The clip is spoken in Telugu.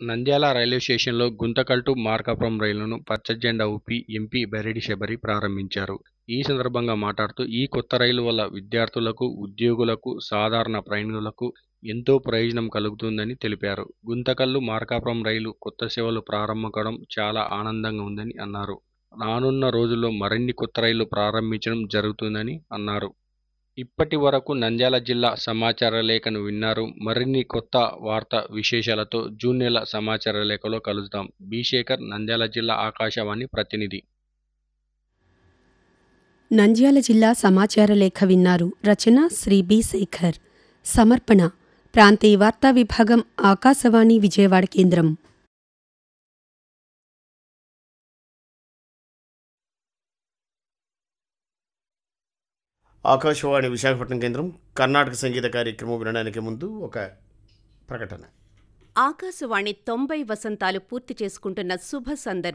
నంద్యాల రైల్వే స్టేషన్లో గుంతకల్ టు మార్కాపురం రైలును పచ్చ జెండా ఊపి ఎంపీ బైరెడ్డి శబరి ప్రారంభించారు ఈ సందర్భంగా మాట్లాడుతూ ఈ కొత్త రైలు వల్ల విద్యార్థులకు ఉద్యోగులకు సాధారణ ప్రయాణికులకు ఎంతో ప్రయోజనం కలుగుతుందని తెలిపారు గుంతకల్లు మార్కాపురం రైలు కొత్త సేవలు ప్రారంభం కావడం చాలా ఆనందంగా ఉందని అన్నారు రానున్న రోజుల్లో మరిన్ని కొత్త రైళ్లు ప్రారంభించడం జరుగుతుందని అన్నారు ఇప్పటి వరకు నంద్యాల జిల్లా సమాచార లేఖను విన్నారు మరిన్ని కొత్త వార్త విశేషాలతో జూన్ నెల సమాచార లేఖలో కలుద్దాం బి శేఖర్ నంద్యాల జిల్లా ఆకాశవాణి ప్రతినిధి నంద్యాల జిల్లా సమాచార లేఖ విన్నారు రచన శ్రీ బి శేఖర్ సమర్పణ ప్రాంతీయ వార్తా విభాగం ఆకాశవాణి విజయవాడ కేంద్రం ఆకాశవాణి విశాఖపట్నం కేంద్రం కర్ణాటక సంగీత కార్యక్రమం వినడానికి ముందు ఒక ప్రకటన ఆకాశవాణి తొంభై వసంతాలు పూర్తి చేసుకుంటున్న శుభ సందర్భం